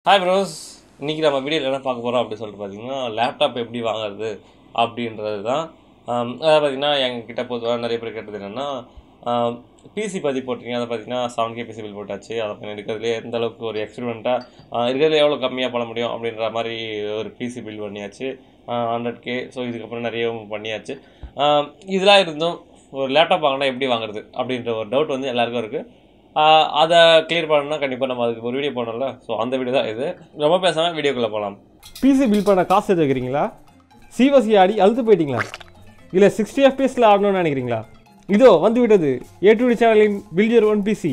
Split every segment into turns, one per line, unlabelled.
hi bros இன்றைக்கி நம்ம வீடியோவில் என்ன பார்க்க போகிறோம் அப்படின்னு சொல்லிட்டு பார்த்தீங்கன்னா லேப்டாப் எப்படி வாங்குறது அப்படின்றது தான் ஆம், அதாவது பார்த்தீங்கன்னா எங்ககிட்ட பொதுவாக நிறைய பேர் கேட்டது என்னென்னா பிசி பற்றி போட்டிங்க அதை பார்த்தீங்கன்னா செவன் கே பிசி பில் போட்டாச்சு அதை பண்ணி இருக்கிறதுலே எந்த அளவுக்கு ஒரு எக்ஸ்பெரிமெண்ட்டாக இருக்கிறதுல எவ்வளோ கம்மியாக பண்ண முடியும் அப்படின்ற மாதிரி ஒரு பிசி பில் பண்ணியாச்சு ஹண்ட்ரட் கே ஸோ இதுக்கப்புறம் நிறைய பண்ணியாச்சு ஆம், இதெல்லாம் இருந்தும் ஒரு லேப்டாப் வாங்கினா எப்படி வாங்குறது அப்படின்ற ஒரு டவுட் வந்து எல்லாருக்கும் இருக்குது ஆஹ் அதை கிளியர் பண்ணணும்னா கண்டிப்பாக நம்ம அதுக்கு ஒரு வீடியோ போடணும்ல ஸோ அந்த வீடியோ தான் இது ரொம்ப பேசாமல் வீடியோக்குள்ளே போகலாம்
பிசி பில் பண்ண காசு சேர்த்து வைக்கிறீங்களா சிவசி ஆடி அழுத்து போயிட்டீங்களா இல்லை சிக்ஸ்டி எஃப்பிஎஸில் ஆடணும்னு நினைக்கிறீங்களா இதோ வந்து விட்டது ஏ டு சேனலின் பில்ஜர் ஒன் பிசி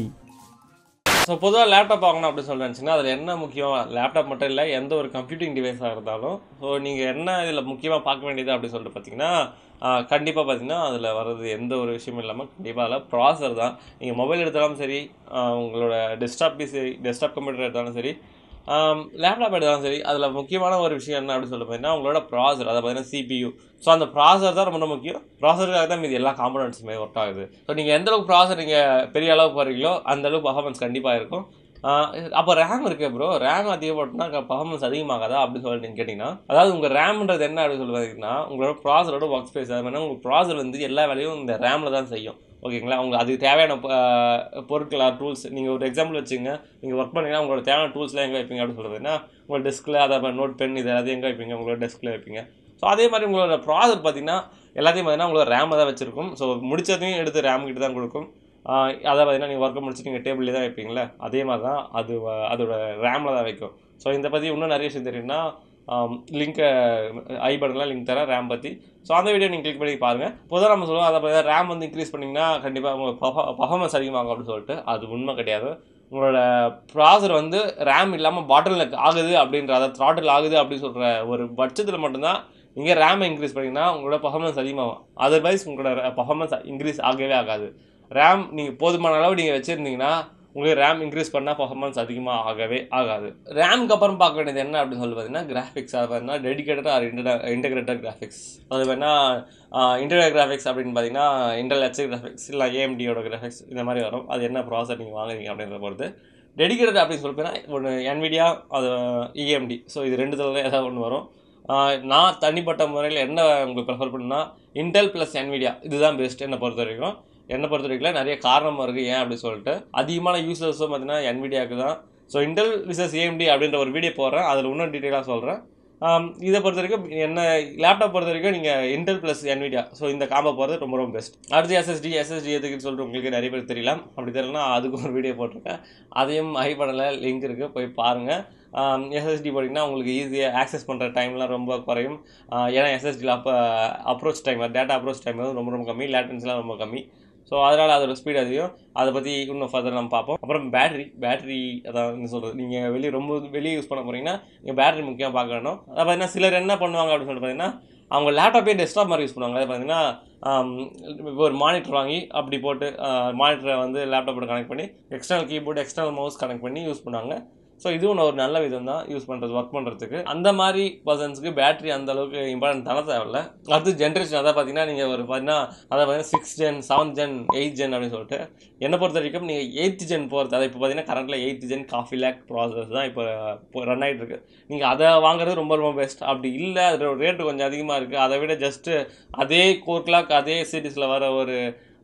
ஸோ பொதுவாக லேப்டாப் வாங்கணும் அப்படின்னு சொல்லி நினச்சிங்கன்னா அதில் என்ன முக்கியம் லேப்டாப் மட்டும் இல்லை எந்த ஒரு கம்ப்யூட்டிங் டிவைஸாக இருந்தாலும் ஸோ நீங்கள் என்ன இதில் முக்கியமாக பார்க்க வேண்டியது அப்படின்னு சொல்லிட்டு பார்த்தீங்கன்னா கண்டிப்பாக பார்த்தீங்கன்னா அதில் வர்றது எந்த ஒரு விஷயமும் இல்லாமல் கண்டிப்பாக அதில் ப்ராசர் தான் நீங்கள் மொபைல் எடுத்தாலும் சரி ஆஹ் உங்களோட டெஸ்க்டாப் பிசி டெஸ்க்டாப் கம்ப்யூட்டர் எடுத்தாலும் சரி லேப்டாப் எடுத்தாலும் சரி அதில் முக்கியமான ஒரு விஷயம் என்ன அப்படின்னு சொல்லி பார்த்தீங்கன்னா உங்களோட ப்ராசர் அதை பார்த்தீங்கன்னா சிபியூ ஸோ அந்த ப்ராசர் தான் ரொம்ப ரொம்ப முக்கியம் ப்ராசருக்காக தான் மீதி எல்லா காம்பனன்ட்ஸுமே ஒர்க் ஆகுது ஸோ நீங்கள் எந்த அளவுக்கு ப்ராசர் நீங்கள் பெரிய அளவுக்கு போகிறீங்களோ அந்த அளவுக்கு பர்ஃபார்மன்ஸ் கண்டிப்பாக இருக்கும் அப்போ ரேம் இருக்கு ப்ரோ ரேம் அதிகப்பட்டுனா பர்ஃபார்மன்ஸ் அதிகமாகாதா அப்படின்னு சொல்லிட்டு நீங்கள் கேட்டிங்கன்னா அதாவது உங்கள் ரேம்ன்றது என்ன அப்படின்னு சொல்லி பார்த்தீங்கன்னா உங்களோட ப்ராசரோட ஒர்க் ஸ்பேஸ் அது மாதிரி உங்கள் ப்ராசர் வந்து எல்லா வேலையும் இந்த ரேமில் தான் செய்யும் ஓகேங்களா உங்களுக்கு அதுக்கு தேவையான அஹ், பொருட்களா டூல்ஸ் நீங்கள் ஒரு எக்ஸாம்பிள் வச்சுங்க நீங்கள் ஒர்க் பண்ணீங்கன்னா உங்களோட தேவையான டூல்ஸ்லாம் எங்கே வைப்பீங்க அப்படின்னு சொல்கிறதுனா உங்களோட டெஸ்க்கில் அதை நோட் பென் இது எல்லாத்தையும் எங்கே வைப்பீங்க உங்களோட டெஸ்க்கில் வைப்பீங்க ஸோ அதே மாதிரி உங்களோட ப்ராசர் பார்த்தீங்கன்னா எல்லாத்தையும் பார்த்தீங்கன்னா உங்களோட ரேமில் தான் வச்சிருக்கும் ஸோ முடிச்சதையும் எடுத்து ரேம் கிட்ட தான் கொடுக்கும் ஆஹ் அதை பார்த்தீங்கன்னா நீங்கள் ஒர்க்கை முடிச்சுட்டு நீங்கள் டேபிள்லேயே தான் வைப்பீங்களே அதே மாதிரி தான் அது வ- அதோட ரேமில் தான் வைக்கும் ஸோ இந்த பற்றி இன்னும் நிறைய விஷயம் தெரியும்னா லிங்க்கை ஐ பட்டன்லாம் லிங்க் தரேன் ரேம் பற்றி ஸோ அந்த வீடியோ நீங்கள் கிளிக் பண்ணி பாருங்கள் பொதுவாக நம்ம சொல்லுவோம் அதை பார்த்தா ரேம் வந்து இன்க்ரீஸ் பண்ணிங்கன்னா கண்டிப்பாக உங்கள் பர்ஃபார்மன்ஸ் அதிகமாகும் அப்படின்னு சொல்லிட்டு அது உண்மை கிடையாது உங்களோட ப்ராசர் வந்து ரேம் இல்லாமல் பாட்டில் ஆகுது அப்படின்ற அதை த்ராட்டில் ஆகுது அப்படின்னு சொல்கிற ஒரு பட்சத்தில் மட்டும்தான் நீங்கள் ரேமை இன்க்ரீஸ் பண்ணிங்கன்னா உங்களோட பர்ஃபார்மன்ஸ் அதிகமாகும் அதர்வைஸ் உங்களோட பர்ஃபார்மன்ஸ் இன்க்ரீஸ் ஆகவே ஆகாது ரேம் நீங்கள் போதுமான அளவு நீங்கள் வச்சுருந்தீங்கன்னா உங்களுக்கு ரேம் இன்க்ரீஸ் பண்ணால் பர்ஃபார்மன்ஸ் அதிகமாக ஆகவே ஆகாது ரேம்க்கு அப்புறம் பார்க்க வேண்டியது என்ன அப்படின்னு சொல்லி பார்த்தீங்கன்னா கிராஃபிக்ஸ் அது பார்த்தீங்கன்னா டெடிக்கேட்டட் ஆர் இன்டகிரேட்டட் கிராஃபிக்ஸ் அது வேணா இன்டர்னல் கிராஃபிக்ஸ் அப்படின்னு பார்த்தீங்கன்னா இன்டர்னல் ஹெச் கிராஃபிக்ஸ் இல்லை ஏஎம்டியோட கிராஃபிக்ஸ் இந்த மாதிரி வரும் அது என்ன ப்ராசர் நீங்கள் வாங்குறீங்க அப்படின்றத பொறுத்து டெடிக்கேட்டட் அப்படின்னு சொல்லி பார்த்தீங்கன்னா ஒன்று என்விடியா அது இஎம்டி ஸோ இது ரெண்டு தடவை ஏதாவது ஒன்று வரும் ஆஹ் நான் தனிப்பட்ட முறையில் என்ன உங்களுக்கு ப்ரிஃபர் பண்ணுன்னா இன்டெல் ப்ளஸ் என்விடியா இதுதான் பெஸ்ட் என்னை பொறுத்த வரைக்கும் என்னை பொறுத்த வரைக்கும் நிறைய காரணம் இருக்குது ஏன் அப்படி சொல்லிட்டு அதிகமான யூசர்ஸும் பார்த்தீங்கன்னா என்விடியாவுக்கு தான் ஸோ இன்டெல் விசஸ் ஏஎம்டி அப்படின்ற ஒரு வீடியோ போடுறேன் அதில் இன்னும் டீட்டெயிலாக சொல்கிறேன் இதை பொறுத்த வரைக்கும் என்ன லேப்டாப் பொறுத்த வரைக்கும் நீங்கள் இன்டெல் ப்ளஸ் என்விடியா ஸோ இந்த காம்போ போகிறது ரொம்ப ரொம்ப பெஸ்ட் அடுத்து எஸ்எஸ்டி எஸ்எஸ்டி எதுக்குன்னு சொல்லிட்டு உங்களுக்கு நிறைய பேர் தெரியலாம் அப்படி தெரியலனா அதுக்கு ஒரு வீடியோ போட்டிருக்கேன் அதையும் ஐ பண்ணல லிங்க் இருக்குது போய் பாருங்கள் எஸ்எஸ்டி போட்டிங்கன்னா உங்களுக்கு ஈஸியாக ஆக்சஸ் பண்ணுற டைம்லாம் ரொம்ப குறையும் ஆஹ் ஏன்னா எஸ்எஸ்டியில் அப்போ approach time data approach time வந்து ரொம்ப ரொம்ப கம்மி லேட்டன்ஸ்லாம் ரொம்ப கம்மி ஸோ அதனால் அதோட ஸ்பீட் அதிகம் அதை பற்றி இன்னும் ஃபர்தர் நம்ம பார்ப்போம் அப்புறம் பேட்டரி பேட்டரி அதான் என்ன சொல்கிறது நீங்கள் வெளியே ரொம்ப வெளியே யூஸ் பண்ண போகிறீங்கன்னா நீங்கள் பேட்டரி முக்கியம் பார்க்கணும் அதை பார்த்தீங்கன்னா சிலர் என்ன பண்ணுவாங்க அப்படின்னு சொல்லிட்டு பார்த்தீங்கன்னா அவங்க லேப்டாப்பே டெஸ்க்டாப் மாதிரி யூஸ் பண்ணுவாங்க அதை பார்த்தீங்கன்னா ஆம், இப்போ ஒரு மானிட்டர் வாங்கி அப்படி போட்டு மானிட்டரை வந்து லேப்டாப்போட கனெக்ட் பண்ணி external keyboard external mouse connect பண்ணி யூஸ் பண்ணுவாங்க ஸோ இதுவும் ஒரு நல்ல விதம் தான் யூஸ் பண்ணுறது ஒர்க் பண்ணுறதுக்கு அந்த மாதிரி பர்சன்ஸ்க்கு பேட்டரி அந்த அளவுக்கு இம்பார்ட்டன்ட் தர தேவையில்ல அடுத்து ஜென்ரேஷன் அதான் பார்த்தீங்கன்னா நீங்கள் ஒரு பார்த்தீங்கன்னா அதை பார்த்தீங்கன்னா six gen seven gen eight gen அப்படின்னு சொல்லிட்டு என்னை பொறுத்த வரைக்கும் நீங்கள் எயித் ஜென் போகிறது அதை இப்போ பார்த்தீங்கன்னா கரண்ட்டில் eighth gen coffee lake process தான் இப்போ ரன் ஆகிட்டு இருக்கு நீங்கள் அதை வாங்குறது ரொம்ப ரொம்ப பெஸ்ட் அப்படி இல்லை அதோட ரேட்டு கொஞ்சம் அதிகமாக இருக்குது அதை விட ஜஸ்ட்டு அதே கோர் கிளாக் அதே சீரீஸில் வர ஒரு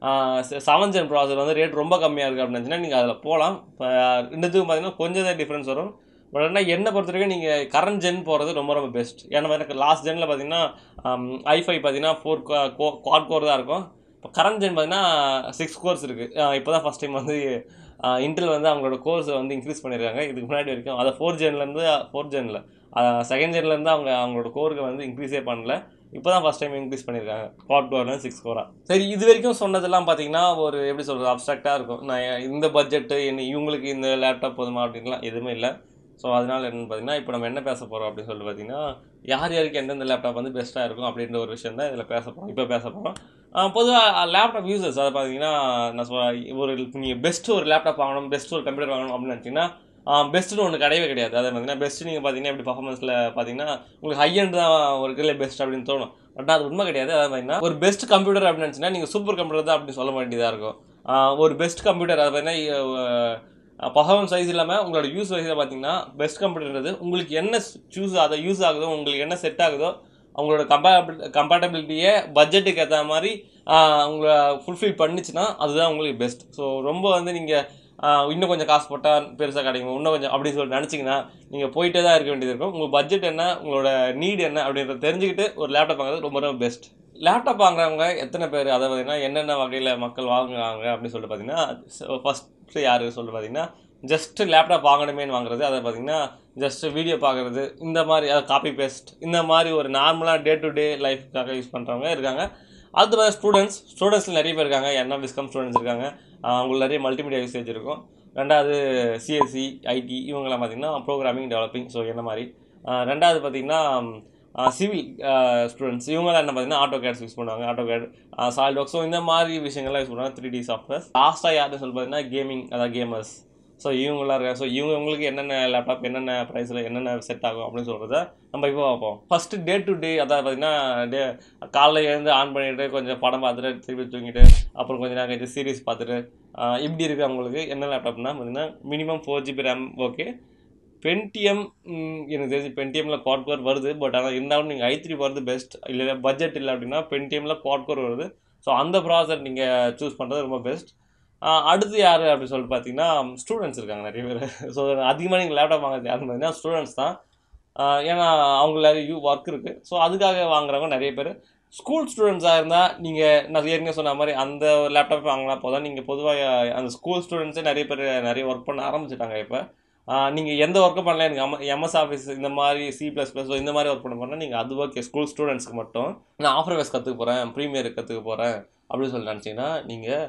செவன் ஜென் ப்ராசர் வந்து ரேட் ரொம்ப கம்மியாக இருக்குது அப்படின்னு நினச்சிங்கன்னா நீங்கள் அதில் போகலாம் இப்போ ரெண்டுத்துக்கும் பார்த்தீங்கன்னா கொஞ்சம் தான் டிஃப்ரென்ஸ் வரும் பட் ஆனால் என்னை பொறுத்த வரைக்கும் நீங்கள் கரண்ட் ஜென் போகிறது ரொம்ப ரொம்ப பெஸ்ட் ஏன்னா எனக்கு லாஸ்ட் ஜெனில் பார்த்தீங்கன்னா ஐஃபை பார்த்தீங்கன்னா ஃபோர் குவாட் கோர் தான் இருக்கும் இப்போ கரண்ட் ஜென் பார்த்தீங்கன்னா சிக்ஸ் கோர்ஸ் இருக்குது இப்போ தான் ஃபஸ்ட் டைம் வந்து இன்டெல் வந்து அவங்களோட கோர்ஸை வந்து இன்க்ரீஸ் பண்ணியிருக்காங்க இதுக்கு முன்னாடி வரைக்கும் அதை ஃபோர் ஜென்லேருந்து ஃபோர்த் ஜெனில் செகண்ட் ஜென்லேருந்து அவங்க அவங்களோட கோருக்கு வந்து இன்க்ரீஸே பண்ணல இப்போ தான் ஃபஸ்ட் டைம் இன்க்ரீஸ் பண்ணியிருக்காங்க குவாட் கோர்லேருந்து சிக்ஸ் கோரா சரி இது வரைக்கும் சொன்னதெல்லாம் பார்த்தீங்கன்னா ஒரு எப்படி சொல்கிறது அப்ட்ராக்டாக இருக்கும் நான் இந்த பட்ஜெட்டு என்ன இவங்களுக்கு இந்த லேப்டாப் போதுமா அப்படின்லாம் எதுவுமே இல்லை ஸோ அதனால என்னன்னு பார்த்தீங்கன்னா இப்போ நம்ம என்ன பேச போகிறோம் அப்படின்னு சொல்லிட்டு பார்த்தீங்கன்னா யார் யாருக்கு எந்தெந்த லேப்டாப் வந்து பெஸ்ட்டாக இருக்கும் அப்படின்ற ஒரு விஷயம் தான் இதில் பேச போகிறோம் இப்போ பேச போகிறோம் பொதுவாக லேப்டாப் யூசர்ஸ் அதை பார்த்தீங்கன்னா நான் சொ ஒரு நீங்கள் பெஸ்ட் ஒரு லேப்டாப் வாங்கணும் பெஸ்ட் ஒரு கம்ப்யூட்டர் வாங்கணும் அப்படின்னு நினச்சிங்கன்னா பெஸ்ட்டுன்னு ஒன்று கிடையவே கிடையாது அதை பார்த்தீங்கன்னா பெஸ்ட்டு நீங்கள் பார்த்தீங்கன்னா எப்படி பர்ஃபார்மன்ஸில் பார்த்தீங்கன்னா உங்களுக்கு ஹை எண்ட் தான் ஒரு இருக்கிற பெஸ்ட் அப்படின்னு தோணும் பட் அது உண்மை கிடையாது அதாவது பார்த்தீங்கன்னா ஒரு பெஸ்ட் கம்ப்யூட்டர் அப்படின்னு நினச்சின்னா நீங்கள் சூப்பர் கம்ப்யூட்டர் தான் அப்படி சொல்ல வேண்டியதாக இருக்கும் ஆஹ் ஒரு பெஸ்ட் கம்ப்யூட்டர் அதை பார்த்தீங்கன்னா பர்ஃபார்மன்ஸ் வைஸ் இல்லாமல் உங்களோட யூஸ் வைஸில் பார்த்தீங்கன்னா பெஸ்ட் கம்ப்யூட்டர்ன்றது உங்களுக்கு என்ன சூஸ் அதை யூஸ் ஆகுதோ உங்களுக்கு என்ன செட் ஆகுதோ அவங்களோட கம்பேபிள் கம்பேட்டபிலிட்டியை பட்ஜெட்டுக்கு ஏற்ற மாதிரி ஆஹ், உங்களை ஃபுல்ஃபில் பண்ணுச்சுன்னா அதுதான் உங்களுக்கு பெஸ்ட் ஸோ ரொம்ப வந்து நீங்கள் இன்னும் கொஞ்சம் காசு போட்டால் பெருசாக கிடைக்கும் இன்னும் கொஞ்சம் அப்படின்னு சொல்லிட்டு நினச்சிங்கன்னா நீங்கள் போயிட்டே தான் இருக்க வேண்டியது இருக்கும் உங்கள் பட்ஜெட் என்ன உங்களோட நீட் என்ன அப்படின்றத தெரிஞ்சுக்கிட்டு ஒரு லேப்டாப் வாங்குறது ரொம்ப ரொம்ப பெஸ்ட் லேப்டாப் வாங்குறவங்க எத்தனை பேர் அதை பார்த்தீங்கன்னா என்னென்ன வகையில் மக்கள் வாங்குவாங்க அப்படின்னு சொல்லிட்டு பார்த்தீங்கன்னா ஃபஸ்ட்டு யார் சொல்லிட்டு பார்த்தீங்கன்னா ஜஸ்ட் லேப்டாப் வாங்கணுமேனு வாங்குறது அதை பார்த்தீங்கன்னா ஜஸ்ட் வீடியோ பார்க்குறது இந்த மாதிரி அதை காப்பி பேஸ்ட் இந்த மாதிரி ஒரு நார்மலாக டே டு டே லைஃப்காக யூஸ் பண்ணுறவங்க இருக்காங்க அது மாதிரி ஸ்டூடெண்ட்ஸ் ஸ்டூடெண்ட்ஸில் நிறைய பேர் இருக்காங்க என்ன விஸ்கம் ஸ்டூடெண்ட்ஸ் இருக்காங்க ஆஹ் அவங்களுக்கு நிறைய மல்டிமீடியா யூசேஜ் இருக்கும் ரெண்டாவது சிஎஸ்சி ஐடி இவங்கெல்லாம் பார்த்தீங்கன்னா ப்ரோக்ராமிங் டெவலப்பிங் ஸோ என்ன மாதிரி ஆஹ் ரெண்டாவது பார்த்தீங்கன்னா சிவில் ஸ்டூடெண்ட்ஸ் இவங்கெல்லாம் என்ன பார்த்தீங்கன்னா ஆட்டோ கேட்ஸ் யூஸ் பண்ணுவாங்க AutoCAD SolidWorks so இந்த மாதிரி விஷயங்கள்லாம் யூஸ் பண்ணுவாங்க த்ரீ டி சாஃப்ட்வேர்ஸ் லாஸ்ட்டாக யாருன்னு சொல்லி பார்த்தீங்கன்னா கேமிங் அதாவது கேமர்ஸ் ஸோ இவங்களாம் இருக்காங்க ஸோ இவங்க உங்களுக்கு என்னென்ன லேப்டாப் என்னென்ன ப்ரைஸில் என்னென்ன செட் ஆகும் அப்படின்னு சொல்கிறத நம்ம இப்போ பார்ப்போம் ஃபஸ்ட்டு டே டு டே அதாவது பார்த்தீங்கன்னா டே காலைல எழுந்து ஆன் பண்ணிட்டு கொஞ்சம் படம் பார்த்துட்டு திருப்பி தூங்கிட்டு அப்புறம் கொஞ்சம் நேரம் கழிச்சு சீரிஸ் பார்த்துட்டு ஆஹ் இப்படி இருக்கு அவங்களுக்கு என்ன லேப்டாப்னா பார்த்தீங்கன்னா minimum four GB RAM okay Pentium எனக்கு தெரிஞ்சு பென்டிஎம்மில் குவாட் கோர் வருது பட் ஆனால் இருந்தாலும் நீங்கள் ஐ த்ரீ வருது பெஸ்ட் இல்லை பட்ஜெட் இல்லை அப்படின்னா பென்டிஎம்மில் குவாட் கோர் வருது ஸோ அந்த ப்ராசர் நீங்கள் சூஸ் பண்ணுறது ரொம்ப பெஸ்ட் அடுத்து யார் அப்படின்னு சொல்லிட்டு பார்த்தீங்கன்னா ஸ்டூடெண்ட்ஸ் இருக்காங்க நிறைய பேர் ஸோ அதிகமாக நீங்கள் லேப்டாப் வாங்குறது யாருன்னு பார்த்தீங்கன்னா ஸ்டூடெண்ட்ஸ் தான் ஆஹ் ஏன்னா அவங்க நிறைய யூ ஒர்க் இருக்குது ஸோ அதுக்காக வாங்குறவங்க நிறைய பேர் ஸ்கூல் ஸ்டூடெண்ட்ஸாக இருந்தால் நீங்கள் நான் ஏற்கனவே சொன்ன மாதிரி அந்த ஒரு லேப்டாப் வாங்கினா போதும் நீங்கள் பொதுவாக அந்த ஸ்கூல் ஸ்டூடெண்ட்ஸே நிறைய பேர் நிறைய ஒர்க் பண்ண ஆரம்பிச்சிட்டாங்க இப்போ நீங்கள் எந்த ஒர்க்கும் பண்ணல எனக்கு எம் எம்எஸ் ஆஃபீஸ் இந்த மாதிரி சி ப்ளஸ் ப்ளஸ் இந்த மாதிரி ஒர்க் பண்ண போனால் நீங்கள் அது ஓகே ஸ்கூல் ஸ்டூடெண்ட்ஸ்க்கு மட்டும் நான் ஆஃபர் வேஸ் கற்றுக்க போகிறேன் ப்ரீமியர் கற்றுக்க போகிறேன் அப்படின்னு சொல்லி நினச்சிங்கன்னா நீங்கள்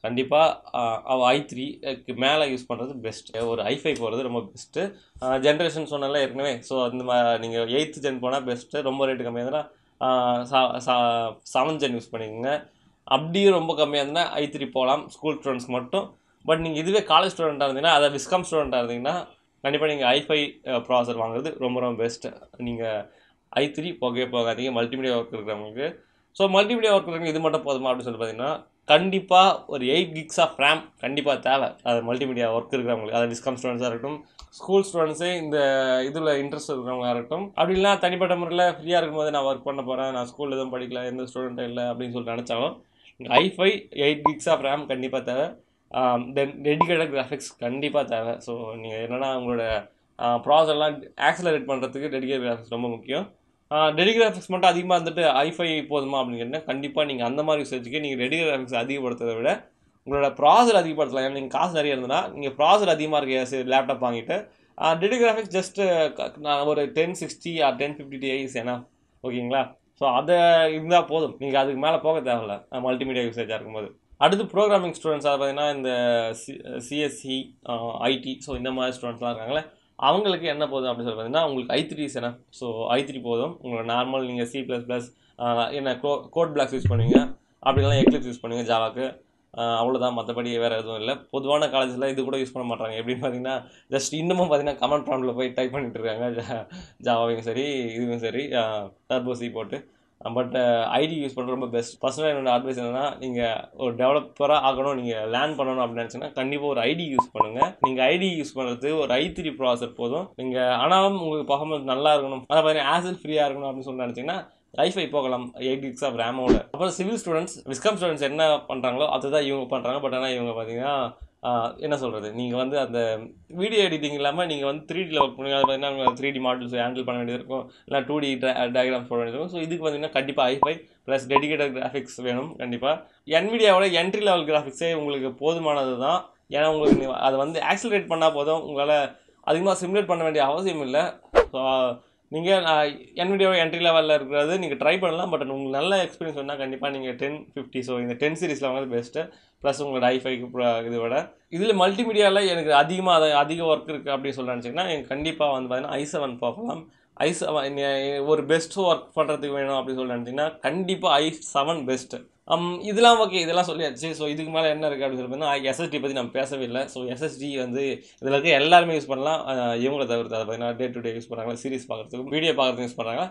கண்டிப்பாக ஐ த்ரீக்கு மேலே யூஸ் பண்ணுறது பெஸ்ட்டு ஒரு ஐஃபை போகிறது ரொம்ப பெஸ்ட்டு ஜென்ரேஷன் சொன்னால ஏற்கனவே ஸோ அந்த மாதிரி நீங்கள் எயித்து ஜென் போனால் பெஸ்ட்டு ரொம்ப ரேட்டு கம்மியாக இருந்ததுன்னா செவன் ஜென் யூஸ் பண்ணிக்கோங்க அப்படியே ரொம்ப கம்மியாக இருந்ததுன்னா ஐ த்ரீ போகலாம் ஸ்கூல் ஸ்டூடெண்ட்ஸ்க்கு மட்டும் பட் நீங்கள் இதுவே காலேஜ் ஸ்டூடெண்ட்டாக இருந்தீங்கன்னா அதை விஸ்காம் ஸ்டூடெண்ட்டாக இருந்தீங்கன்னா கண்டிப்பாக நீங்கள் ஐஃபை ப்ராசர் வாங்குறது ரொம்ப ரொம்ப பெஸ்ட்டு நீங்கள் ஐ த்ரீ போகவே போகாதீங்க மல்டிமீடியா ஒர்க் இருக்கிறவங்களுக்கு ஸோ மல்டிமீடியா ஒர்க் இருக்கிறவங்க இது மட்டும் போதுமா அப்படின்னு சொல்லி பார்த்தீங்கன்னா கண்டிப்பாக ஒரு எயிட் கிக்ஸ் ஆஃப் ரேம் கண்டிப்பாக தேவை அது மல்டிமீடியா ஒர்க் இருக்கிறவங்களுக்கு அதாவது விஸ்காம் ஸ்டூடெண்ட்ஸாக இருக்கட்டும் ஸ்கூல் ஸ்டூடெண்ட்ஸே இந்த இதில் இன்ட்ரெஸ்ட் இருக்கிறவங்களா இருக்கட்டும் அப்படி இல்லைனா தனிப்பட்ட முறையில் ஃப்ரீயாக இருக்கும்போது நான் ஒர்க் பண்ண போகிறேன் நான் ஸ்கூலில் எதுவும் படிக்கல எந்த ஸ்டூடெண்ட்டும் இல்லை அப்படின்னு சொல்லிட்டு நினச்சாலும் i five eight gigs of RAM கண்டிப்பாக தேவை தென் டெடிக்கேட்டட் கிராஃபிக்ஸ் கண்டிப்பாக தேவை ஸோ நீங்கள் என்னென்னா உங்களோட ப்ராசர்லாம் ஆக்சலரேட் பண்ணுறதுக்கு டெடிக்கேட் கிராஃபிக்ஸ் ரொம்ப முக்கியம் டெடி கிராஃபிக்ஸ் மட்டும் அதிகமாக இருந்துட்டு ஐஃபை போதுமா அப்படின்னு கேட்டால் கண்டிப்பாக நீங்கள் அந்த மாதிரி யூசேஜுக்கு நீங்கள் டெடி கிராஃபிக்ஸ் அதிகப்படுத்துறதை விட உங்களோட ப்ராசர் அதிகப்படுத்தலாம் ஏன்னா நீங்கள் காசு நிறைய இருந்ததுன்னா நீங்கள் ப்ராசர் அதிகமாக இருக்க லேப்டாப் வாங்கிட்டு டெடி கிராஃபிக்ஸ் ஜஸ்ட்டு நான் ஒரு ten sixty or ten fifty TIs ஏன்னா ஓகேங்களா ஸோ அதை இருந்தால் போதும் நீங்கள் அதுக்கு மேலே போக தேவையில்ல மல்டிமீடியா யூசேஜாக இருக்கும்போது அடுத்து ப்ரோக்ராமிங் ஸ்டூடெண்ட்ஸ் அதை பார்த்தீங்கன்னா இந்த சி சிஎஸ்சி ஐடி ஸோ இந்த மாதிரி ஸ்டூடெண்ட்ஸ்லாம் இருக்காங்களே அவங்களுக்கு என்ன போதும் அப்படின்னு சொல்லி பார்த்தீங்கன்னா உங்களுக்கு ஐ த்ரீ என்ன ஸோ ஐ த்ரீ போதும் உங்களோட நார்மல் நீங்கள் சி ப்ளஸ் ப்ளஸ் என்ன கோ கோட் பிளாக்ஸ் யூஸ் பண்ணுவீங்க அப்படி இல்லைனா எக்லிப்ஸ் யூஸ் பண்ணுவீங்க ஜாவாக்கு அவ்வளோதான் மற்றபடி வேறு எதுவும் இல்லை பொதுவான காலேஜில் இது கூட யூஸ் பண்ண மாட்டாங்க எப்படின்னு பார்த்தீங்கன்னா ஜஸ்ட் இன்னமும் பார்த்தீங்கன்னா கமெண்ட் ப்ராம்ப்டில் போய் டைப் பண்ணிட்டு இருக்காங்க ஜாவாவையும் சரி இதுவும் சரி டர்போ சி போட்டு பட் ஐடி யூஸ் பண்ணுறது ரொம்ப பெஸ்ட் பர்சனலாக என்னோட அட்வைஸ் என்னன்னா நீங்கள் ஒரு டெவலப்பராக ஆகணும் நீங்கள் லேர்ன் பண்ணணும் அப்படின்னு நினச்சிங்கன்னா கண்டிப்பாக ஒரு ஐடி யூஸ் பண்ணுங்கள் நீங்கள் ஐடி யூஸ் பண்ணுறது ஒரு ஐ த்ரீ ப்ராசர் போதும் நீங்கள் ஆனாலும் உங்களுக்கு பர்ஃபார்மன்ஸ் நல்லா இருக்கணும் அதை பார்த்தீங்கன்னா ஆசில் ஃப்ரீயாக இருக்கணும் அப்படின்னு சொல்லி நினச்சிங்கன்னா ஐஃபை போகலாம் எயிட் கிக்ஸ் ஆஃப் ரேமோட அப்புறம் சிவில் ஸ்டூடெண்ட்ஸ் விஸ்காம் ஸ்டூடெண்ட்ஸ் என்ன பண்ணுறாங்களோ அதுதான் இவங்க பண்ணுறாங்க பட் ஆனால் இவங்க பார்த்தீங்கன்னா என்ன சொல்கிறது நீங்கள் வந்து அந்த வீடியோ எடிட்டிங் இல்லாமல் நீங்கள் வந்து த்ரீ டியில் ஒர்க் பண்ணுங்க அது பார்த்தீங்கன்னா த்ரீ டி மாடல்ஸ் ஹேண்டில் பண்ண வேண்டியது இருக்கும் இல்லை டூ டி டயக்ராம்ஸ் போட வேண்டியது இருக்கும் ஸோ இதுக்கு பார்த்தீங்கன்னா கண்டிப்பாக ஐஃபை ப்ளஸ் டெடிகேட்டட் கிராஃபிக்ஸ் வேணும் கண்டிப்பாக என்விடியாவோட என்ட்ரி லெவல் கிராஃபிக்ஸே உங்களுக்கு போதுமானது தான் ஏன்னா உங்களுக்கு அதை வந்து ஆக்சிலரேட் பண்ணால் போதும் உங்களால் அதிகமாக சிமுலேட் பண்ண வேண்டிய அவசியம் இல்லை ஸோ நீங்கள் என்விடியோட என்ட்ரி லெவலில் இருக்கிறது நீங்கள் ட்ரை பண்ணலாம் பட் உங்களுக்கு நல்ல எக்ஸ்பீரியன்ஸ் வேணால் கண்டிப்பாக நீங்கள் டென் ஃபிஃப்டி ஸோ இந்த டென் சீரிஸில் வாங்குறது பெஸ்ட்டு ப்ளஸ் உங்களோட ஐஃபைக்கு இது விட இதில் மல்டிமீடியாவில் எனக்கு அதிகமாக அதை அதிக ஒர்க் இருக்குது அப்படின்னு சொல்லி நினச்சிங்கன்னா எனக்கு கண்டிப்பாக வந்து பார்த்தீங்கன்னா ஐ செவன் பார்க்கலாம் ஐ செவன் ஒரு பெஸ்ட் ஒர்க் பண்ணுறதுக்கு வேணும் அப்படின்னு சொல்லி நினச்சிங்கன்னா கண்டிப்பாக ஐ செவன் பெஸ்ட்டு இதெல்லாம் ஓகே இதெல்லாம் சொல்லியாச்சு ஸோ இதுக்கு மேலே என்ன இருக்குது அப்படின்னு சொல்லி பார்த்தீங்கன்னா எஸ்எஸ்டி பற்றி நம்ம பேசவே இல்லை ஸோ எஸ்எஸ்டி வந்து இதில் இருக்க எல்லாருமே யூஸ் பண்ணலாம் இவங்களை தவிர்த்து அதை பார்த்தீங்கன்னா டே டு டே யூஸ் பண்ணுறாங்களா சீரிஸ் பார்க்குறதுக்கு வீடியோ பார்க்குறதுக்கு யூஸ் பண்ணுறாங்க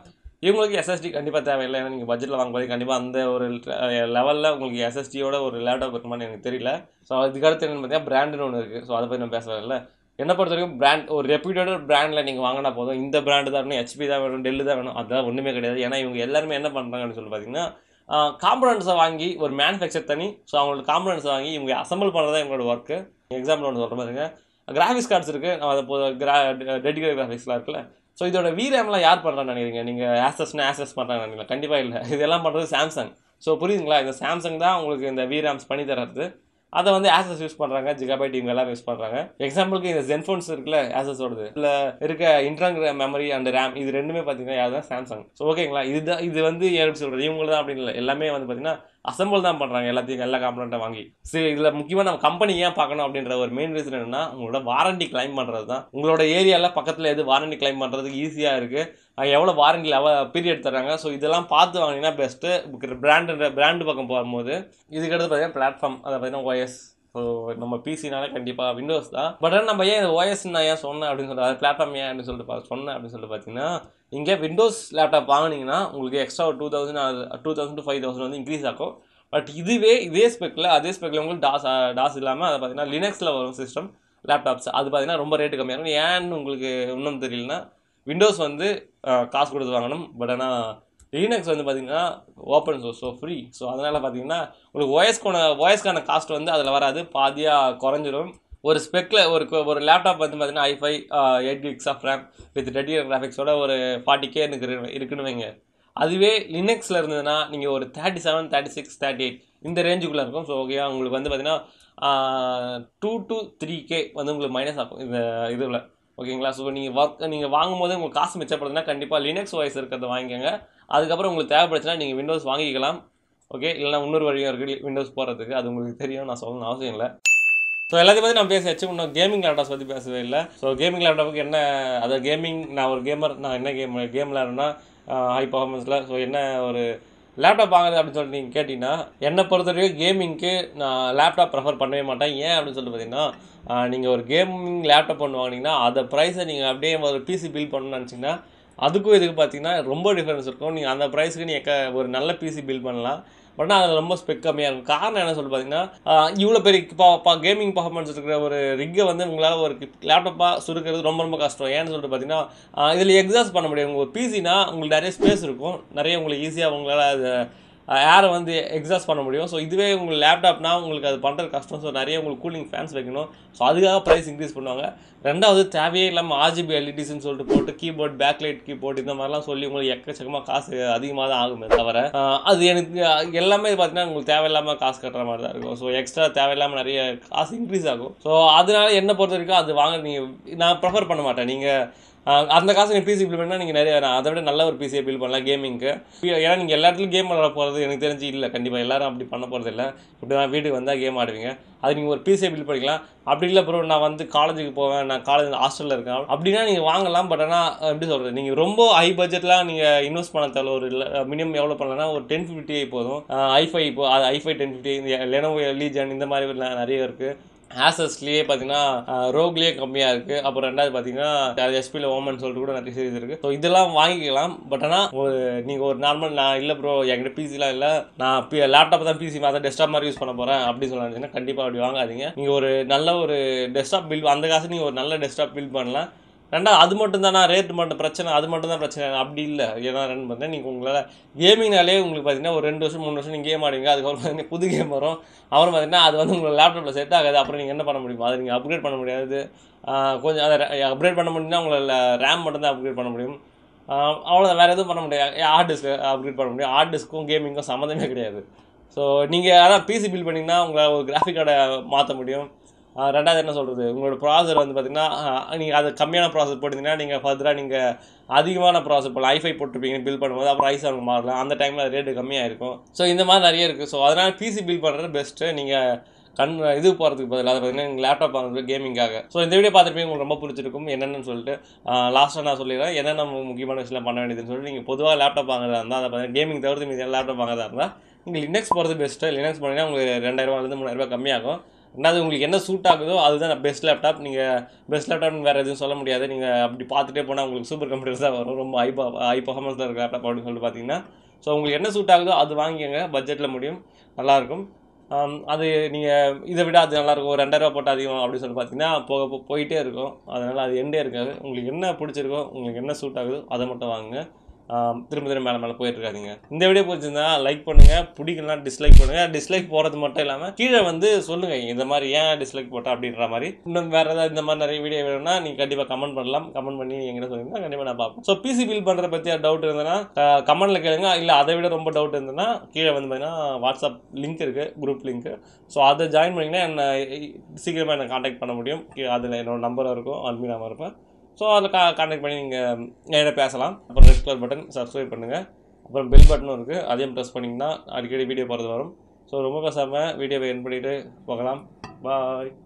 இவங்களுக்கு எஸ்எஸ்டி கண்டிப்பாக தேவையில்லை ஏன்னா நீங்கள் பட்ஜெட்டில் வாங்கும்போது கண்டிப்பாக அந்த ஒரு லெவலில் உங்களுக்கு எஸ்எஸ்டியோட ஒரு லேப்டாப் இருக்குமான்னு எனக்கு தெரியல ஸோ அதுக்கு அடுத்து என்னன்னு பார்த்தீங்கன்னா பிராண்டுன்னு ஒன்று இருக்குது ஸோ அதை பற்றி நம்ம பேசல என்ன பொறுத்த வரைக்கும் பிராண்ட் ஒரு ரெப்யூட்டட் பிராண்டில் நீங்கள் வாங்கினா போதும் இந்த பிராண்டு தான் வேணும் ஹெச்பி தான் வேணும் டெல்லு தான் வேணும் அதெல்லாம் ஒன்றுமே கிடையாது ஏன்னா இவங்க எல்லாருமே என்ன பண்ணுறாங்கன்னு சொல்லி பார்த்தீங்கன்னா காம்பனண்ட்ஸை வாங்கி ஒரு மேனுஃபேக்சர் தனி ஸோ அவங்களோட காம்பனண்ட்ஸை வாங்கி இவங்க அசம்பிள் பண்ணுறது தான் இவங்களோட ஒர்க்கு எக்ஸாம்பிள் ஒன்று சொல்கிற பாருங்க கிராஃபிக்ஸ் கார்ட்ஸ் இருக்குது நம்ம அதை இப்போ கிரா டெடிகேட் கிராஃபிக்ஸ்லாம் இருக்குல்ல ஸோ இதோட விரேம்லாம் யார் பண்ணுறான்னு நினைக்கிறீங்க நீங்கள் ஆசஸ்னு ஆசஸ் பண்ணுறாங்க நினைக்கிறீங்க கண்டிப்பாக இல்லை இதெல்லாம் பண்ணுறது சாம்சங் ஸோ புரியுதுங்களா இந்த சாம்சங் தான் உங்களுக்கு இந்த விரேம்ஸ் பண்ணி தர்றது அதை வந்து ஆசஸ் யூஸ் பண்ணுறாங்க ஜிகாபைட் இவங்க எல்லாம் யூஸ் பண்ணுறாங்க எக்ஸாம்பிளுக்கு இந்த ஜென்ஃபோன்ஸ் இருக்குல்ல ஆசஸோடது இதில் இருக்க இன்ட்ராங் மெமரி அண்ட் ரேம் இது ரெண்டுமே பார்த்தீங்கன்னா யார் தான் சாம்சங் ஸோ ஓகேங்களா இதுதான் இது வந்து எப்படி சொல்கிறது இவங்க தான் அப்படின்னு இல்லை எல்லாமே வந்து பார்த்தீங்கன்னா அசம்பிள் தான் பண்ணுறாங்க எல்லாத்தையும் எல்லா காம்பனண்ட்டை வாங்கி சரி இதில் முக்கியமாக நம்ம கம்பெனி ஏன் பார்க்கணும் அப்படின்ற ஒரு மெயின் ரீசன் என்னன்னா உங்களோட வாரண்டி கிளைம் பண்ணுறது தான் உங்களோட ஏரியாவில் பக்கத்தில் எது வாரண்டி கிளைம் பண்ணுறதுக்கு ஈஸியாக இருக்குது எவ்வளோ வாரண்டி லெவல் பீரியட் தராங்க ஸோ இதெல்லாம் பார்த்து வாங்கினீங்கன்னா பெஸ்ட்டு பிராண்டு பிராண்டு பக்கம் போகும்போது இதுக்கடுத்து பார்த்தீங்கன்னா பிளாட்ஃபார்ம் அதை பார்த்தீங்கன்னா OS ஸோ நம்ம பிசினால கண்டிப்பாக விண்டோஸ் தான் பட் ஆனால் நம்ம ஏன் ஓஎஸ் நான் ஏன் சொன்னேன் அப்படின்னு சொல்லிட்டு அது பிளாட்ஃபார்ம் ஏன் அப்படின்னு சொல்லிட்டு பா- சொன்னேன் அப்படின்னு சொல்லிட்டு பார்த்தீங்கன்னா இங்கே விண்டோஸ் லேப்டாப் வாங்குனீங்கன்னா உங்களுக்கு எக்ஸ்ட்ரா ஒரு two thousand two thousand to five thousand வந்து இன்க்ரீஸ் ஆகும் பட் இதுவே இதே ஸ்பெக்கில் அதே ஸ்பெக்கில் உங்களுக்கு டாஸ் டாஸ் இல்லாமல் அதை பார்த்தீங்கன்னா லினக்ஸில் வரும் சிஸ்டம் லேப்டாப்ஸ் அது பார்த்தீங்கன்னா ரொம்ப ரேட்டு கம்மியாக இருக்கும் ஏன்னு உங்களுக்கு இன்னும் தெரியலனா விண்டோஸ் வந்து அஹ், காசு கொடுத்து வாங்கணும் பட் ஆனால் லினக்ஸ் வந்து பார்த்தீங்கன்னா open source so free so அதனால் பார்த்தீங்கன்னா உங்களுக்கு ஓஎஸ்க்கான ஓஎஸ்க்கான காஸ்ட் வந்து அதில் வராது பாதியாக குறைஞ்சிரும் ஒரு ஸ்பெக்கில் ஒரு கு- ஒரு லேப்டாப் வந்து பார்த்தீங்கன்னா i five eight gigs of RAM with டெடியர் கிராஃபிக்ஸோட ஒரு ஃபார்ட்டி கே இருக்கு இருக்குன்னு வைங்க அதுவே லினக்ஸில் இருந்ததுன்னா நீங்கள் ஒரு thirty seven thirty six thirty eight இந்த ரேஞ்சுக்குள்ளே இருக்கும் ஸோ ஓகே உங்களுக்கு வந்து பார்த்தீங்கன்னா டூ டு த்ரீ கே வந்து உங்களுக்கு மைனஸ் ஆகும் இந்த இதில் ஓகேங்களா ஸோ நீங்கள் ஒர்க் நீங்கள் வாங்கும்போது உங்களுக்கு காசு மிச்சப்படுதுன்னா கண்டிப்பாக லினக்ஸ் வாய்ஸ் இருக்கிறத வாங்கிக்கோங்க அதுக்கப்புறம் உங்களுக்கு தேவைப்படுச்சுன்னா நீங்கள் விண்டோஸ் வாங்கிக்கலாம் ஓகே இல்லைனா இன்னொரு வழியும் இருக்குது விண்டோஸ் போகிறதுக்கு அது உங்களுக்கு தெரியும் நான் சொல்லணும்னு அவசியம் இல்லை ஸோ எல்லாத்தையும் பற்றி நான் பேசியாச்சு இன்னும் கேமிங் லேப்டாப்ஸ் பற்றி பேசவே இல்லை ஸோ கேமிங் லேப்டாப்புக்கு என்ன அதாவது கேமிங் நான் ஒரு கேமர் நான் என்ன கேம் கேம் விளையாடுறேன்னா ஹை பர்ஃபார்மன்ஸில் ஸோ என்ன ஒரு லேப்டாப் வாங்குறது அப்படின்னு சொல்லிட்டு நீங்கள் கேட்டிங்கன்னா என்னை பொறுத்த வரைக்கும் கேமிங்க்கு நான் லேப்டாப் ப்ரிஃபர் பண்ணவே மாட்டேன் ஏன் அப்படின்னு சொல்லிட்டு பார்த்தீங்கன்னா நீங்கள் ஒரு கேமிங் லேப்டாப் ஒன்று வாங்கினீங்கன்னா அதை ப்ரைஸை நீங்கள் அப்படியே ஒரு பிசி பில் பண்ணணும்னு நினச்சிங்கன்னா அதுக்கும் இதுக்கு பார்த்தீங்கன்னா ரொம்ப டிஃப்ரென்ஸ் இருக்கும் நீங்கள் அந்த ப்ரைஸ்க்கு நீங்கள் ஒரு நல்ல பிசி பில் பண்ணலாம் பட் ஆனால் அதில் ரொம்ப ஸ்பெக் கம்மியாக இருக்கும் காரணம் என்ன சொல்லி பார்த்தீங்கன்னா இவ்வளோ பெரிய கேமிங் பர்ஃபார்மன்ஸ் இருக்கிற ஒரு ரிக்கை வந்து உங்களால் ஒரு லேப்டாப்பாக சுருக்கிறது ரொம்ப ரொம்ப கஷ்டம் ஏன்னு சொல்லிட்டு பார்த்தீங்கன்னா இதில் எக்ஸாஸ்ட் பண்ண முடியும் உங்கள் பிசினா உங்களுக்கு நிறைய ஸ்பேஸ் இருக்கும் நிறைய உங்களுக்கு ஈஸியாக உங்களால் அதை ஏரை வந்து எக்ஸாஸ்ட் பண்ண முடியும் ஸோ இதுவே உங்களுக்கு லேப்டாப்னா உங்களுக்கு அது பண்ணுறது கஷ்டம் ஸோ நிறைய உங்களுக்கு கூலிங் ஃபேன்ஸ் வைக்கணும் ஸோ அதுக்காக ப்ரைஸ் இன்க்ரீஸ் பண்ணுவாங்க ரெண்டாவது தேவையே இல்லாமல் ஆர்ஜிபி எல்இடிஸ்னு சொல்லிட்டு போட்டு கீபோர்ட் பேக்லைட் கீபோர்ட் இந்த மாதிரிலாம் சொல்லி உங்களுக்கு எக்கச்சக்கமாக காசு அதிகமாக தான் ஆகுமே தவிர ஆஹ் அது எனக்கு அஹ் எல்லாமே பார்த்தீங்கன்னா உங்களுக்கு தேவையில்லாமல் காசு கட்டுற மாதிரி தான் இருக்கும் ஸோ எக்ஸ்ட்ரா தேவையில்லாமல் நிறைய காசு இன்க்ரீஸ் ஆகும் ஸோ அதனால என்ன பொறுத்த வரைக்கும் அது வாங்க நீங்கள் நான் ப்ரிஃபர் பண்ண மாட்டேன் நீங்கள் ஆஹ் அந்த காசு நீங்கள் பிசி பில் பண்ணால் நீங்கள் நிறைய நான் அதை விட நல்ல ஒரு பிசியை பில் பண்ணலாம் கேமிங்க்கு ஏன்னா நீங்கள் எல்லா இடத்துலையும் கேம் விளாட போகிறது எனக்கு தெரிஞ்சு இல்லை கண்டிப்பாக எல்லாரும் அப்படி பண்ண போகிறது இல்லை இப்படி தான் வீட்டுக்கு வந்தால் கேம் ஆடுவீங்க அது நீங்கள் ஒரு பிசியை பில் பண்ணிக்கலாம் அப்படி இல்லை ப்ரோ நான் வந்து காலேஜுக்கு போவேன் நான் காலேஜ் ஹாஸ்டலில் இருக்கேன் அப்படின்னா நீங்கள் வாங்கலாம் பட் ஆனால் எப்படி சொல்கிறது நீங்கள் ரொம்ப ஹை பட்ஜெட்லாம் நீங்கள் இன்வெஸ்ட் பண்ண தேவை ஒரு மினிமம் எவ்வளோ பண்ணலன்னா ஒரு டென் ஃபிஃப்டி போதும் ஐஃபை இப்போ அது i five ten fifty Lenovo Legion இந்த மாதிரி நிறைய இருக்குது ஆசஸ்லேயே பார்த்தீங்கன்னா ரோக்லேயே கம்மியாக இருக்குது அப்புறம் ரெண்டாவது பார்த்தீங்கன்னா அது எஸ்பியில் ஓமன் சொல்லிட்டு கூட நிறைய சீரிஸ் இருக்குது ஸோ இதெல்லாம் வாங்கிக்கலாம் பட் ஆனால் ஒரு நீங்கள் ஒரு நார்மல் நான் இல்லை ப்ரோ என்கிட்ட பிசிலாம் இல்லை நான் பி லேப்டாப் தான் பிசி அதை டெஸ்க்டாப் மாதிரி யூஸ் பண்ண போகிறேன் அப்படி சொன்னாங்கன்னா கண்டிப்பாக அப்படி வாங்காதீங்க நீங்கள் ஒரு நல்ல ஒரு டெஸ்க்டாப் பில் அந்த காசு நீங்கள் ஒரு நல்ல டெஸ்க்டாப் பில் பண்ணலாம் ரெண்டாவது அது மட்டும் தானா ரேட் மட்டும் பிரச்சனை அது மட்டும் தான் பிரச்சனை அப்படி இல்லை ஏன்னா ரன் பண்ணேன் நீங்கள் உங்களால் கேமிங்னாலே உங்களுக்கு பார்த்தீங்கன்னா ஒரு ரெண்டு வருஷம் மூணு வருஷம் நீங்கள் கேம் ஆடுவீங்க அதுக்கப்புறம் பார்த்தீங்கன்னா புது கேம் வரும் அப்புறம் பார்த்தீங்கன்னா அது வந்து உங்களை லேப்டாப்பில் செட் ஆகாது அப்புறம் நீங்கள் என்ன பண்ண முடியும் அதை நீங்கள் அப்கிரேட் பண்ண முடியாது ஆஹ் கொஞ்சம் அதை அப்கிரேட் பண்ண முடியும்னா உங்களை ரேம் மட்டும் தான் அப்கிரேட் பண்ண முடியும் அவ்வளோதான் வேறு எதுவும் பண்ண முடியாது ஹார்ட் டிஸ்க் அப்கிரேட் பண்ண முடியும் ஹார்ட் டிஸ்க்கும் கேமிங்க்கும் சம்மந்தமே கிடையாது ஸோ நீங்கள் அதான் பிசி பில் பண்ணிங்கன்னா உங்களை ஒரு கிராஃபிக் கார்டை மாற்ற முடியும் ஆஹ் ரெண்டாவது என்ன சொல்கிறது உங்களோட ப்ராசர் வந்து பார்த்தீங்கன்னா நீங்கள் அது கம்மியான ப்ராசர் போட்டிங்கன்னா நீங்கள் ஃபர்தராக நீங்கள் அதிகமான ப்ராசர் போடலாம் ஐஃபை போட்டிருப்பீங்க பில் பண்ணும்போது அப்புறம் ஐஸ் அவங்க மாறலாம் அந்த டைமில் அது ரேட்டு கம்மியாக இருக்கும் ஸோ இந்த மாதிரி நிறைய இருக்குது ஸோ அதனால் பிசி பில் பண்ணுறது பெஸ்ட்டு நீங்கள் கண் இது போகிறதுக்கு பதிலாக அதை பார்த்தீங்கன்னா நீங்கள் லேப்டாப் வாங்குறது கேமிங்காக ஸோ இந்த வீடியோ பார்த்துருப்பீங்க உங்களுக்கு ரொம்ப பிடிச்சிருக்கும் என்னென்னு சொல்லிட்டு லாஸ்ட்டாக நான் சொல்லிடுறேன் என்னென்ன முக்கியமான விஷயம் பண்ண வேண்டியதுன்னு சொல்லிட்டு நீங்கள் பொதுவாக லேப்டாப் வாங்குறதா இருந்தால் அதை பார்த்தீங்கன்னா கேமிங் தவிர்த்து மீதி லேப்டாப் வாங்குறதா இருந்தால் நீங்கள் லினக்ஸ் போகிறது பெஸ்ட்டு லினக்ஸ் பண்ணிங்கன்னா உங்களுக்கு ரெண்டாயிரூவாலேருந்து மூணாயிரரூபா கம்மியாகும் ரெண்டாவது உங்களுக்கு என்ன சூட் ஆகுதோ அதுதான் பெஸ்ட் லேப்டாப் நீங்கள் பெஸ்ட் லேப்டாப்னு வேறு எதுவும் சொல்ல முடியாது நீங்கள் அப்படி பார்த்துட்டே போனால் உங்களுக்கு சூப்பர் கம்ப்யூட்டர்ஸ் தான் வரும் ரொம்ப ஹை ஹை பர்ஃபார்மன்ஸ் தான் இருக்க லேப்டாப் அப்படின்னு சொல்லிட்டு பார்த்தீங்கன்னா ஸோ உங்களுக்கு என்ன சூட் ஆகுதோ அது வாங்கிக்கோங்க பட்ஜெட்டில் முடியும் நல்லாயிருக்கும் ஆம், அது நீங்கள் இதை விட அது நல்லாயிருக்கும் ஒரு ரெண்டாயிரூவா போட்டு அதிகம் அப்படின்னு சொல்லி பார்த்தீங்கன்னா போக போ- போயிட்டே இருக்கும் அதனால் அது எண்டே இருக்காது உங்களுக்கு என்ன பிடிச்சிருக்கோ உங்களுக்கு என்ன சூட் ஆகுதோ அதை மட்டும் வாங்குங்க ஆம், திரும்ப திரும்ப மேலே மேலே போயிட்டு இருக்காதீங்க இந்த வீடியோ பிடிச்சிருந்தா லைக் பண்ணுங்கள் பிடிக்கலாம் டிஸ்லைக் பண்ணுங்கள் டிஸ்லைக் போகிறது மட்டும் இல்லாமல் கீழே வந்து சொல்லுங்கள் இந்த மாதிரி ஏன் டிஸ்லைக் போட்டா அப்படின்ற மாதிரி இன்னும் வேறு ஏதாவது இந்த மாதிரி நிறைய வீடியோ வேணும்னா நீங்கள் கண்டிப்பாக கமெண்ட் பண்ணலாம் கமெண்ட் பண்ணி எங்கிட்ட சொல்லுங்கன்னா கண்டிப்பாக நான் பார்ப்பேன் ஸோ பிசி பில் பண்ணுறத பற்றி டவுட் இருந்ததுன்னா கமெண்ட்டில் கேளுங்க இல்லை அதை விட ரொம்ப டவுட் இருந்ததுன்னா கீழே வந்து பார்த்தீங்கன்னா வாட்ஸ்அப் லிங்க் இருக்குது குரூப் லிங்க்கு ஸோ அதை ஜாயின் பண்ணிங்கன்னா என்னை சீக்கிரமாக என்னை காண்டாக்ட் பண்ண முடியும் அதில் என்னோட நம்பர் இருக்கும் அட்மின் நம்பர் இருப்பேன் ஸோ அதில் கா காண்டாக்ட் பண்ணி நீங்கள் என்கிட்ட பேசலாம் அப்புறம் ரெட் கலர் பட்டன் சப்ஸ்கிரைப் பண்ணுங்கள் அப்புறம் பெல் பட்டனும் இருக்குது அதையும் ப்ரெஸ் பண்ணிங்கன்னா அடிக்கடி வீடியோ போகிறது வரும் ஸோ ரொம்ப பேசாமல் வீடியோவை என் பண்ணிவிட்டு போகலாம் பாய்